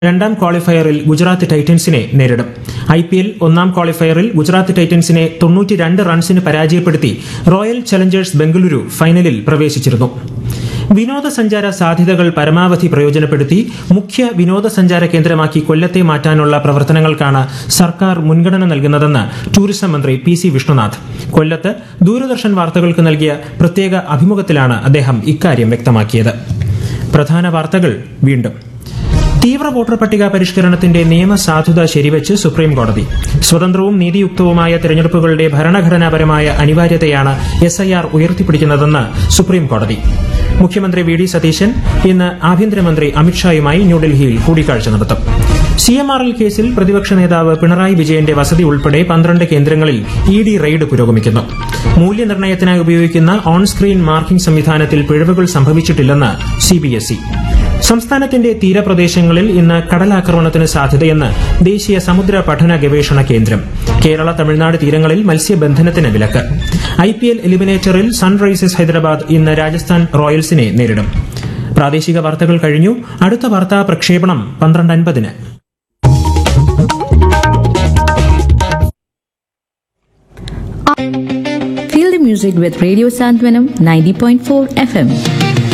രണ്ടാം ക്വാളിഫയറിൽ ഗുജറാത്ത് ടൈറ്റൻസിനെ നേരിടും I P L ഒന്നാം ക്വാളിഫയറിൽ ഗുജറാത്ത് ടൈറ്റൻസിനെ തൊണ്ണൂറ്റിരണ്ട് റൺസിന് പരാജയപ്പെടുത്തി റോയൽ ചലഞ്ചേഴ്സ് ബംഗളൂരു ഫൈനലിൽ പ്രവേശിച്ചിരുന്നു വിനോദസഞ്ചാര സാധ്യതകൾ പരമാവധി പ്രയോജനപ്പെടുത്തി മുഖ്യ വിനോദസഞ്ചാര കേന്ദ്രമാക്കി കൊല്ലത്തെ മാറ്റാനുള്ള പ്രവർത്തനങ്ങൾക്കാണ് സർക്കാർ മുൻഗണന നൽകുന്നതെന്ന് ടൂറിസം മന്ത്രി പി സി വിഷ്ണുനാഥ് കൊല്ലത്ത് ദൂരദർശൻ വാർത്തകൾക്ക് നൽകിയ പ്രത്യേക അഭിമുഖത്തിലാണ് അദ്ദേഹം ഇക്കാര്യം വ്യക്തമാക്കിയത് പ്രധാന വാർത്തകൾ വീണ്ടും തീവ്ര വോട്ടർ പട്ടിക പരിഷ്കരണത്തിന്റെ നിയമസാധുത ശരിവച്ച് സുപ്രീം കോടതി സ്വതന്ത്രവും നീതിയുക്തവുമായ തെരഞ്ഞെടുപ്പുകളുടെ ഭരണഘടനാപരമായ അനിവാര്യതയാണ് എസ് ഐ ആർ ഉയർത്തിപ്പിടിക്കുന്നതെന്ന് സുപ്രീം കോടതി മുഖ്യമന്ത്രി വി ഡി സതീശൻ ഇന്ന് ആഭ്യന്തരമന്ത്രി അമിത്ഷായുമായി ന്യൂഡൽഹിയിൽ കൂടിക്കാഴ്ച നടത്തും സി എം ആർ എൽ കേസിൽ പ്രതിപക്ഷ നേതാവ് പിണറായി വിജയന്റെ വസതി ഉൾപ്പെടെ പന്ത്രണ്ട് കേന്ദ്രങ്ങളിൽ ഇ ഡി റെയ്ഡ് പുരോഗമിക്കുന്നു മൂല്യനിർണ്ണയത്തിനായി ഉപയോഗിക്കുന്ന ഓൺ സ്ക്രീൻ മാർക്കിംഗ് സംവിധാനത്തിൽ പിഴവുകൾ സംഭവിച്ചിട്ടില്ലെന്ന് സിബിഎസ്ഇ സംസ്ഥാനത്തിന്റെ തീരപ്രദേശങ്ങളിൽ ഇന്ന് കടലാക്രമണത്തിന് സാധ്യതയെന്ന് ദേശീയ സമുദ്ര പഠന ഗവേഷണ കേന്ദ്രം കേരള തമിഴ്നാട് തീരങ്ങളിൽ മത്സ്യബന്ധനത്തിന് വിലക്ക് ഐ പി എൽ എലിമിനേറ്ററിൽ സൺറൈസേഴ്സ് ഹൈദരാബാദ് ഇന്ന് രാജസ്ഥാൻ റോയൽസിനെ നേരിടും പ്രാദേശിക വാർത്തകൾ കഴിഞ്ഞു അടുത്ത വാർത്താ പ്രക്ഷേപണം പന്ത്രണ്ട് അൻപതിന് Feel the music with Radio Santwanam 90.4 FM.